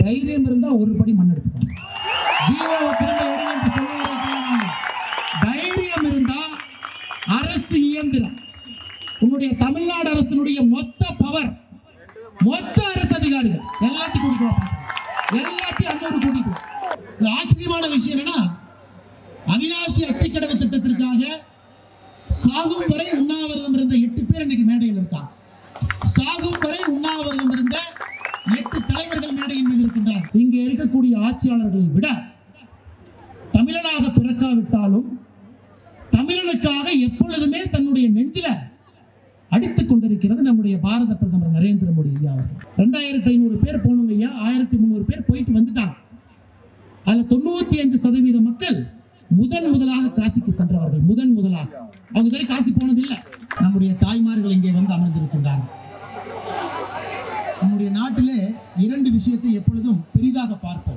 தைரியம் இருந்தா ஒரு படி மண் எடுத்துப்பாங்க ஜீவாவை திரும்ப எடுங்க என்று சொல்வதற்கு தைரியம் இருந்தா அரசு இயந்திரம் உன்னுடைய தமிழ்நாடு அரசினுடைய மொத்த பவர் மொத்த அரசு அதிகாரிகள் எல்லாத்தையும் கூட்டிட்டு வா பாப்போம். எல்லாத்தையும் அங்கோடு கூட்டிட்டு வா. இதுல ஆச்சரியமான விஷயம் என்னன்னா அவினாசி அத்திக்கடவு திட்டத்திற்காக சாகும் வரை உண்ணாவிரதம் இருந்த எட்டு பேர் இன்னைக்கு மேடையில் இருக்காங்க சாகும் வரை உண்ணாவிரதம் இருந்த எட்டு தலைவர்கள் மேடையின் மீது இருக்கின்றார் இங்கே இருக்கக்கூடிய ஆட்சியாளர்களை விட தமிழனாக பிறக்காவிட்டாலும் தமிழனுக்காக எப்பொழுதுமே தன்னுடைய நெஞ்சில அடித்துக் கொண்டிருக்கிறது நம்முடைய பாரத பிரதமர் நரேந்திர மோடி ஐயா அவர்கள் ரெண்டாயிரத்தி ஐநூறு பேர் போனவங்க ஐயா ஆயிரத்தி முந்நூறு பேர் போயிட்டு வந்துட்டாங்க அதுல தொண்ணூத்தி அஞ்சு சதவீத மக்கள் முதன் முதலாக காசிக்கு சென்றவர்கள் முதன் முதலாக அவங்க இதுவரை காசி போனதில்லை நம்முடைய தாய்மார்கள் இங்கே வந்து அமர்ந்திருக்கின்றார்கள் நம்முடைய நாட்டிலே இரண்டு விஷயத்தை எப்பொழுதும் பெரிதாக பார்ப்போம்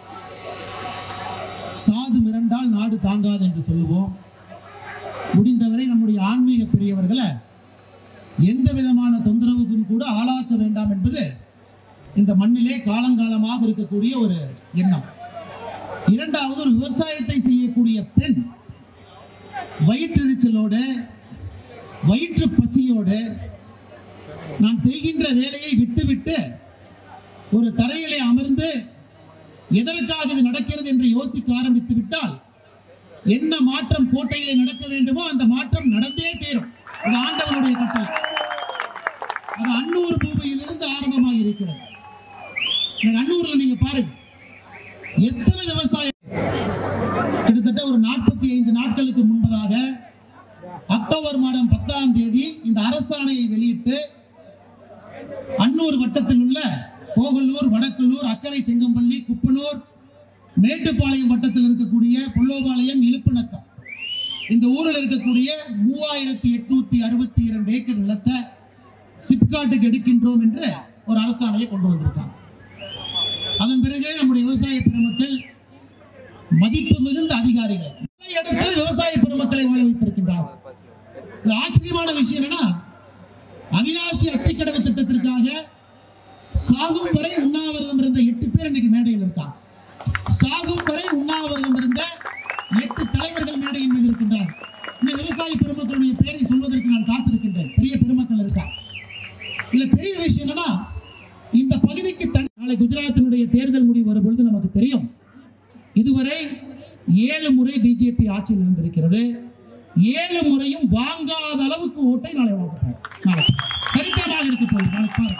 சாது மிரண்டால் நாடு தாங்காது என்று சொல்லுவோம் முடிந்தவரை நம்முடைய ஆன்மீக பெரியவர்களை எந்த விதமான தொந்தரவுக்கும் கூட ஆளாக்க வேண்டாம் என்பது இந்த மண்ணிலே காலங்காலமாக இருக்கக்கூடிய ஒரு எண்ணம் இரண்டாவது ஒரு விவசாயத்தை செய்யக்கூடிய பெண் வயிற்றெரிச்சலோட வயிற்று பசியோடு நான் செய்கின்ற வேலையை விட்டுவிட்டு ஒரு தரையிலே அமர்ந்து எதற்காக இது நடக்கிறது என்று யோசிக்க ஆரம்பித்து விட்டால் என்ன மாற்றம் கோட்டையிலே நடக்க வேண்டுமோ அந்த மாற்றம் நடந்தே தீரும் அது ஆண்டவனுடைய கட்டளை அது அன்னூர் பூமியிலிருந்து ஆரம்பமாக இருக்கிறது இந்த அன்னூர்ல நீங்க பாருங்க எத்தனை விவசாயம் கிட்டத்தட்ட ஒரு நாற்பத்தி ஐந்து நாட்களுக்கு முன்பதாக அக்டோபர் மாதம் பத்தாம் தேதி இந்த அரசாணையை வெளியிட்டு அன்னூர் வட்டத்தில் உள்ள கோகலூர் வடக்குள்ளூர் அக்கரை செங்கம்பள்ளி குப்பனூர் மேட்டுப்பாளையம் வட்டத்தில் இருக்கக்கூடிய புல்லோபாளையம் இலுப்பநத்தம் இந்த ஊரில் இருக்கக்கூடிய மூவாயிரத்தி எட்நூத்தி அறுபத்தி இரண்டு ஏக்கர் நிலத்தை சிப்காட்டுக்கு எடுக்கின்றோம் என்று ஒரு அரசாணையை கொண்டு வந்திருக்காங்க அதன் பிறகு நம்முடைய விவசாய பெருமக்கள் மதிப்பு மிகுந்த அதிகாரிகள் பல இடத்துல விவசாய பெருமக்களை வாழ வைத்திருக்கின்றார்கள் இதுல ஆச்சரியமான விஷயம் என்னன்னா அவினாசி அத்திக்கடவு திட்டத்திற்காக சாகும் வரை உண்ணாவிரதம் இருந்த எட்டு பேர் இன்னைக்கு மேடையில் இருக்காங்க சாகும் வரை உண்ணாவிரதம் இருந்த எட்டு தலைவர்கள் மேடையின் மீது இருக்கின்றார் இந்த விவசாய பெருமக்களுடைய பெயரை சொல்வதற்கு நான் காத்திருக்கின்றேன் பெரிய பெருமக்கள் இருக்கா இதுல பெரிய விஷயம் என்னன்னா இந்த பகுதிக்கு தன் நாளை குஜராத்தினுடைய தேர்தல் முடிவு வரும்பொழுது நமக்கு தெரியும் இதுவரை ஏழு முறை பிஜேபி ஆட்சியில் இருந்திருக்கிறது ஏழு முறையும் வாங்காத அளவுக்கு ஓட்டை நாளை வாங்க போறோம். நாளைக்கு சரித்திரமாக இருக்க போகுது நாளைக்கு பாருங்க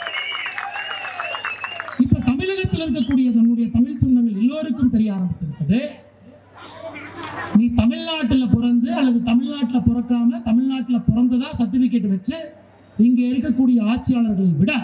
இப்ப தமிழகத்தில் இருக்கக்கூடிய நம்முடைய தமிழ் சொந்தங்கள் எல்லோருக்கும் தெரிய ஆரம்பித்திருக்கிறது நீ தமிழ்நாட்டுல பிறந்து அல்லது தமிழ்நாட்டுல பிறக்காம தமிழ்நாட்டுல பிறந்ததா சர்டிபிகேட் வச்சு இங்க இருக்கக்கூடிய ஆட்சியாளர்களை விட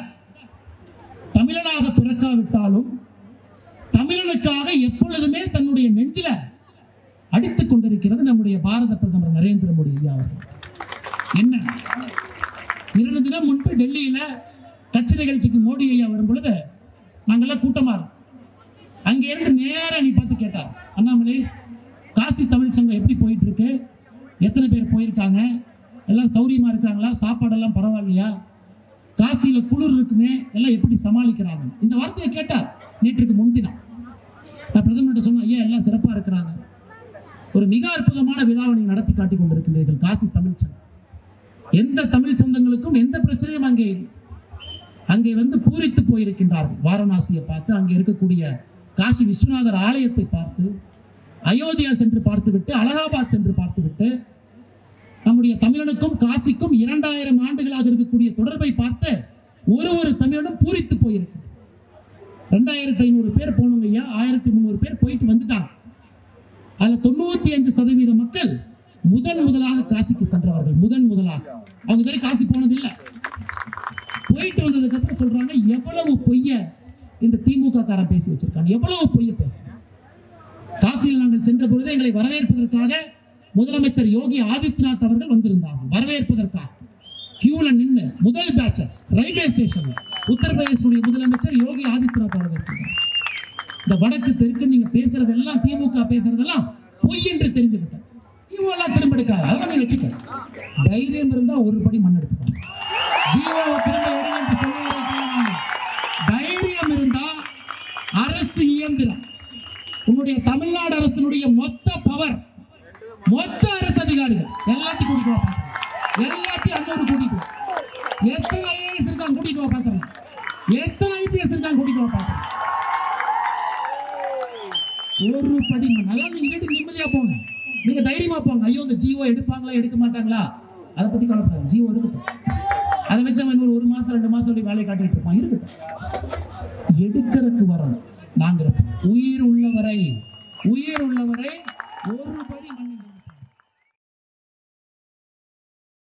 தமிழனாக பிறக்காவிட்டாலும் தமிழனுக்காக எப்பொழுதுமே தன்னுடைய நெஞ்சில அடித்துக் கொண்டிருக்கிறது நம்முடைய பாரத பிரதமர் நரேந்திர மோடி ஐயா அவர்கள் என்ன இரண்டு தினம் முன்பு டெல்லியில கட்சி நிகழ்ச்சிக்கு மோடி ஐயா வரும் பொழுது நாங்கெல்லாம் கூட்டமா இருக்கோம். அங்க இருந்து நேரா நீ பார்த்து கேட்டார் அண்ணாமலை காசி தமிழ் சங்கம் எப்படி போயிட்டு இருக்கு எத்தனை பேர் போயிருக்காங்க எல்லாம் சௌரியமா இருக்காங்களா சாப்பாடெல்லாம் பரவாயில்லையா காசியில குளிர் இருக்குமே எல்லாம் எப்படி சமாளிக்கிறாங்க இந்த வார்த்தையை கேட்டார் நேற்றுக்கு முன்தினம் நான் பிரதமர்கிட்ட சொன்னேன் ஐயா எல்லாம் சிறப்பா இருக்கிறாங்க ஒரு மிக அற்புதமான விழாவை நீங்க நடத்தி காட்டிக் கொண்டிருக்கின்றீர்கள் காசி தமிழ் சங்கம் எந்த தமிழ் சொந்தங்களுக்கும் எந்த பிரச்சனையும் அங்கே இல்லை அங்கே வந்து பூரித்து போயிருக்கின்றார்கள் வாரணாசியை பார்த்து அங்கே இருக்கக்கூடிய காசி விஸ்வநாதர் ஆலயத்தை பார்த்து அயோத்தியா சென்று பார்த்துவிட்டு அலகாபாத் சென்று பார்த்துவிட்டு நம்முடைய தமிழனுக்கும் காசிக்கும் இரண்டாயிரம் ஆண்டுகளாக இருக்கக்கூடிய தொடர்பை பார்த்து ஒரு ஒரு தமிழனும் பூரித்து போயிருக்கு ரெண்டாயிரத்தி ஐநூறு பேர் போனவங்க ஐயா ஆயிரத்தி முந்நூறு பேர் போயிட்டு வந்துட்டாங்க அதுல தொண்ணூத்தி அஞ்சு சதவீத மக்கள் முதன் முதலாக காசிக்கு சென்றவர்கள் முதன் முதலாக அவங்க இதுவரை காசி போனதில்லை போயிட்டு வந்ததுக்கு அப்புறம் சொல்றாங்க எவ்வளவு பொய்ய இந்த திமுக காரன் பேசி வச்சிருக்காங்க எவ்வளவு பொய்ய பேச காசியில் நாங்கள் சென்ற பொழுது எங்களை வரவேற்பதற்காக முதலமைச்சர் யோகி ஆதித்யநாத் அவர்கள் வந்திருந்தார்கள் வரவேற்பதற்காக கியூல நின்று முதல் பேட்ச் ரயில்வே ஸ்டேஷன்ல உத்தரப்பிரதேசனுடைய முதலமைச்சர் யோகி ஆதித்யநாத் வரவேற்கிறார் இந்த வடக்கு தெற்கு நீங்க பேசுறதெல்லாம் திமுக பேசுறதெல்லாம் பொய் என்று தெரிந்து விட்டது திமுக எல்லாம் திரும்ப எடுக்காது அதெல்லாம் நீ வச்சுக்க தைரியம் இருந்தா ஒரு படி மண் எடுத்துப்பாங்க ஜீவாவை திரும்ப எடுங்க என்று சொல்வதற்கு நான் தைரியம் இருந்தா அரசு இயந்திரம் உன்னுடைய தமிழ்நாடு அரசினுடைய மொத்த பவர் மொத்த அரசு அதிகாரிகள் எல்லாத்தையும் கூட்டிட்டு வா பார்க்கலாம். எல்லாத்தையும் அங்கோடு கூட்டிட்டு வா. எத்தனை ஐஏஎஸ் இருக்காங்க கூட்டிட்டு வா பார்க்கலாம் எத்தனை ஐபிஎஸ் இருக்காங்க கூட்டிட்டு வா பார்க்கலாம் ஒரு படி மண். அதான் நீங்க வீட்டுக்கு நிம்மதியா போங்க நீங்க தைரியமா போங்க ஐயோ இந்த ஜிஓ எடுப்பாங்களா எடுக்க மாட்டாங்களா அதை பத்தி கவலைப்படாது ஜிஓ எடுக்கட்டும் அதை வச்சு அவன் இன்னொரு ஒரு மாசம் ரெண்டு மாசம் அப்படி வேலையை காட்டிட்டு இருப்பான் இருக்கட்டும் எடுக்கிறதுக்கு வரணும் நாங்க இருப்போம் உயிர் உள்ளவரை உயிர் உள்ளவரை ஒரு